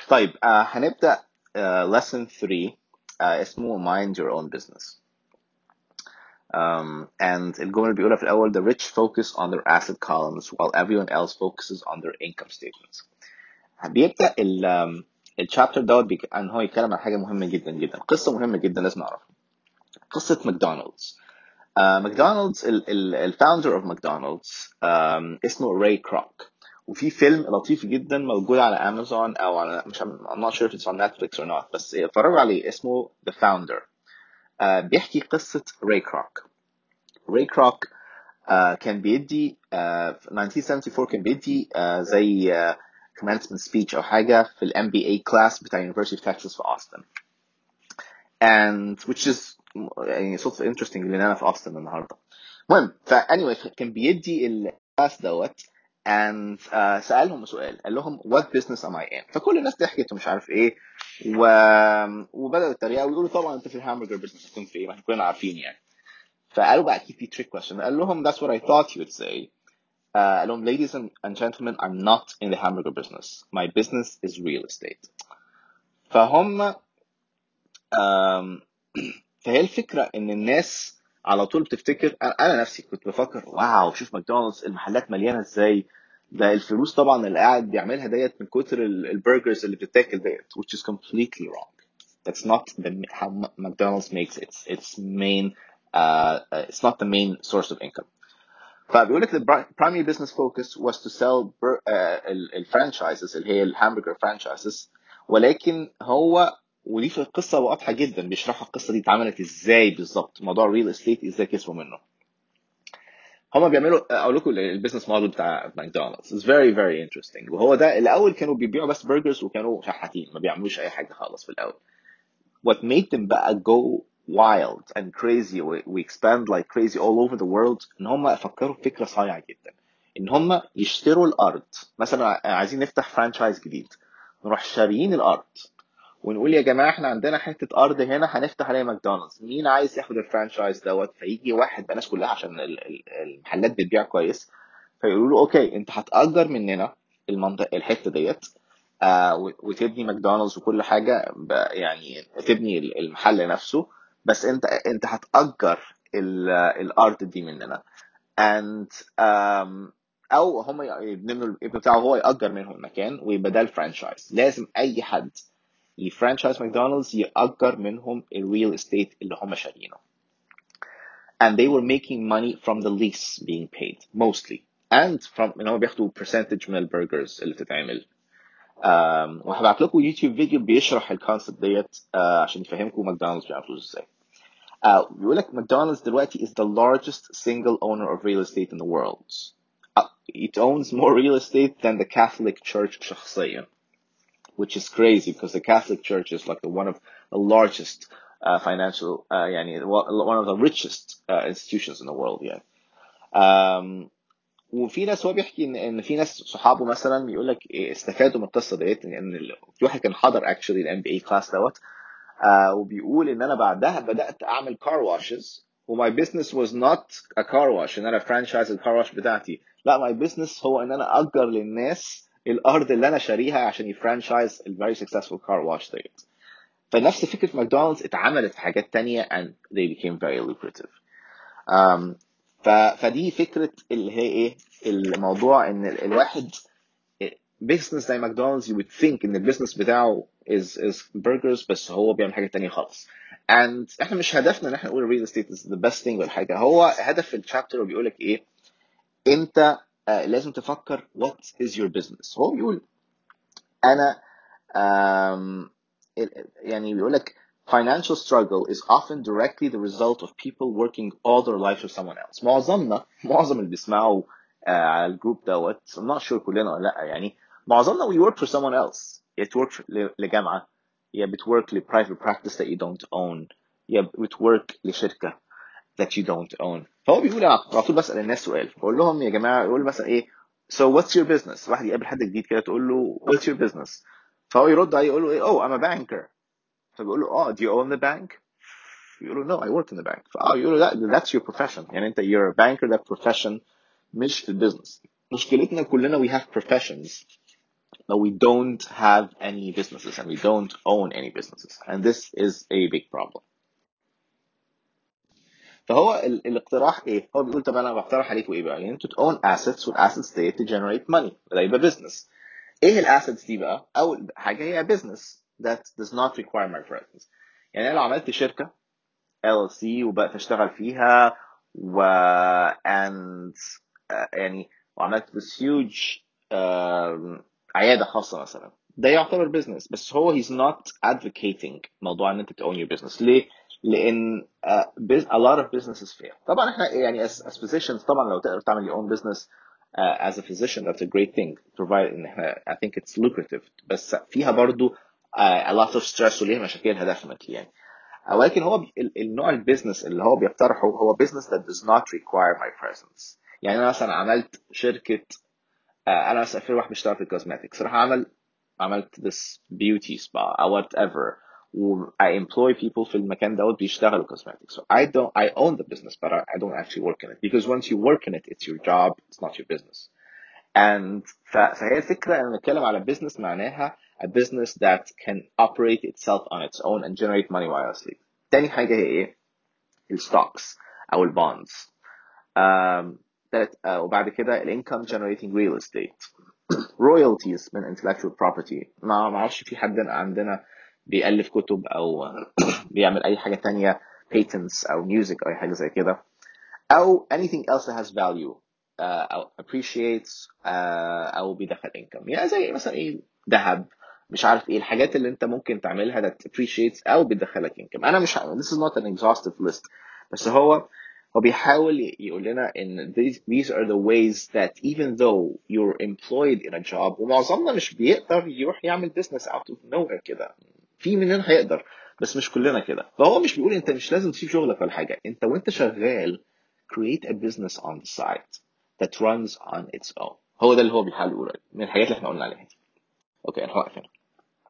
طيب آه هنبدأ آه lesson 3 آه اسمه mind your own business um, and الجملة اللي بيقولها في الأول the rich focus on their asset columns while everyone else focuses on their income statements بيبدأ ال um, الشابتر دوت بيك... ان هو يتكلم عن حاجة مهمة جدا جدا قصة مهمة جدا لازم نعرفها قصة ماكدونالدز آه ماكدونالدز الفاوندر اوف ماكدونالدز اسمه راي كروك وفي فيلم لطيف جدا موجود على امازون او على مش I'm not sure if it's on Netflix or not بس اتفرجوا عليه اسمه The Founder آه بيحكي قصة راي كروك راي كروك آه كان بيدي آه في 1974 كان بيدي آه زي آه commencement speech او حاجة في ال MBA class بتاع University of Texas في Austin and which is يعني صدفة interesting لان انا في Austin النهاردة المهم فا anyway كان بيدي الكلاس دوت and uh, سألهم سؤال قال لهم what business am I in فكل الناس ضحكت ومش عارف ايه و... وبدأوا يتريقوا ويقولوا طبعا انت في الهامبرجر بزنس هتكون في ايه ما احنا كلنا عارفين يعني فقالوا بقى اكيد في trick question قال لهم that's what I thought you would say uh, قال لهم ladies and, and gentlemen I'm not in the hamburger business my business is real estate فهم um, فهي الفكرة ان الناس على طول بتفتكر انا نفسي كنت بفكر واو شوف ماكدونالدز المحلات مليانه ازاي ده الفلوس طبعا اللي قاعد بيعملها ديت من كتر البرجرز اللي بتتاكل ديت which is completely wrong that's not the how McDonald's makes its its main uh, it's not the main source of income فبيقول لك the primary business focus was to sell الفرانشايزز اللي هي الهامبرجر فرانشايزز ولكن هو ودي في القصه واضحه جدا بيشرحوا القصه دي اتعملت ازاي بالظبط موضوع الريل استيت ازاي كسبوا منه هما بيعملوا اقول لكم البيزنس موديل بتاع ماكدونالدز is very very interesting وهو ده الاول كانوا بيبيعوا بس برجرز وكانوا شحاتين ما بيعملوش اي حاجه خالص في الاول what made them بقى go wild and crazy we expand like crazy all over the world ان هم فكروا فكره صايعه جدا ان هم يشتروا الارض مثلا عايزين نفتح فرانشايز جديد نروح شاريين الارض ونقول يا جماعه احنا عندنا حته ارض هنا هنفتح عليها ماكدونالدز مين عايز ياخد الفرانشايز دوت فيجي واحد بقى الناس كلها عشان المحلات بتبيع كويس فيقولوا له اوكي انت هتاجر مننا المنطقه الحته ديت آه وتبني ماكدونالدز وكل حاجه يعني تبني المحل نفسه بس انت انت هتاجر الارض دي مننا and um, او هم يبنوا الابن بتاعه هو ياجر منهم المكان ويبقى ده الفرانشايز لازم اي حد يفرانشايز ماكدونالدز يأجر منهم الريل استيت اللي هم شارينه. And they were making money from the lease being paid mostly and from ان هم بياخدوا percentage من البرجرز اللي بتتعمل. Um, وهبعت لكم يوتيوب فيديو بيشرح الكونسبت ديت uh, عشان يفهمكم ماكدونالدز بيعمل فلوس ازاي. Uh, بيقول لك ماكدونالدز دلوقتي is the largest single owner of real estate in the world. Uh, it owns more real estate than the Catholic Church شخصيا. which is crazy because the Catholic Church is like the, one of the largest uh, financial, uh, يعني one of the richest uh, institutions in the world يعني. Um, وفي ناس هو بيحكي ان ان في ناس صحابه مثلا بيقول لك استفادوا من القصه ديت ان في واحد كان حضر اكشلي الام بي اي كلاس دوت uh, وبيقول ان انا بعدها بدات اعمل كار واشز وماي بزنس واز نوت ا كار واش ان انا فرانشايز الكار واش بتاعتي لا ماي بزنس هو ان انا اجر للناس الارض اللي انا شاريها عشان يفرانشايز الفيري سكسسفul كار واش ديت فنفس فكره ماكدونالدز اتعملت في حاجات تانية and they became very lucrative um, ف, فدي فكره اللي هي ايه الموضوع ان الواحد بيزنس زي ماكدونالدز you would think ان البيزنس بتاعه is is burgers بس هو بيعمل حاجه تانية خالص and احنا مش هدفنا ان احنا نقول real estate is the best thing ولا حاجه هو هدف الشابتر بيقول لك ايه انت آه لازم تفكر what is your business هو بيقول انا um, يعني بيقول لك financial struggle is often directly the result of people working all their lives for someone else معظمنا معظم اللي بيسمعوا uh, على الجروب دوت I'm not sure كلنا ولا لا يعني معظمنا we work for someone else يا تورك لجامعة يا بتورك ل private practice that you don't own يا بتورك لشركة that you don't own فهو بيقول على طول بسأل الناس سؤال بقول لهم يا جماعة يقول مثلا ايه so what's your business واحد يقابل حد جديد كده تقول له what's your business فهو يرد عليه يقول له ايه oh I'm a banker فبيقول له اه do you own the bank يقول له no I work in the bank فاه يقول له لا that's your profession يعني انت you're a banker that profession مش البيزنس مشكلتنا كلنا we have professions but we don't have any businesses and we don't own any businesses and this is a big problem فهو ال- الاقتراح ايه؟ هو بيقول طب انا بقترح عليكم ايه بقى؟ يعني انتوا تون assets والاسيتس دي to generate money ده يبقى business. ايه الاسيتس دي بقى؟ اول حاجه هي business that does not require my presence. يعني انا لو عملت شركه LLC وبقت اشتغل فيها و and آه، يعني وعملت this huge آم، عياده خاصه مثلا ده يعتبر business بس هو he's not advocating موضوع ان انت تown your business ليه؟ لان uh, bus- a lot of businesses fail طبعا احنا يعني as, as physicians طبعا لو تقدر تعمل your own business uh, as a physician that's a great thing provided ان احنا I think it's lucrative بس فيها برضو uh, a lot of stress وليها مشاكلها definitely يعني ولكن هو بي- ال- النوع البيزنس اللي هو بيقترحه هو business that does not require my presence يعني انا مثلا عملت شركه آه، انا مثلا في واحد بيشتغل في الكوزماتكس راح عمل عملت this beauty spa or whatever و I employ people في المكان دوت بيشتغلوا cosmetics so I don't I own the business but I, I don't actually work in it because once you work in it it's your job it's not your business and ف- فهي الفكرة ان نتكلم على business معناها a business that can operate itself on its own and generate money while asleep تاني حاجة هي ايه الستوكس او البونز um, that, uh, وبعد كده الانكم generating real estate royalties من intellectual property ما ما اعرفش في حد عندنا بيألف كتب او بيعمل اي حاجة تانية patents او music او اي حاجة زي كده او anything else that has value uh, او appreciates uh, او بيدخل income يعني زي مثلا ايه ذهب مش عارف ايه الحاجات اللي انت ممكن تعملها that appreciates او بتدخلك income انا مش this is not an exhaustive list بس هو هو بيحاول يقول لنا ان these, these are the ways that even though you're employed in a job ومعظمنا مش بيقدر يروح يعمل business out of nowhere كده في مننا هيقدر بس مش كلنا كده فهو مش بيقول انت مش لازم تسيب شغلك ولا حاجه انت وانت شغال create a business on the side that runs on its own هو ده اللي هو بيحاول يقوله من الحاجات اللي احنا قلنا عليها دي اوكي انا هوقف هنا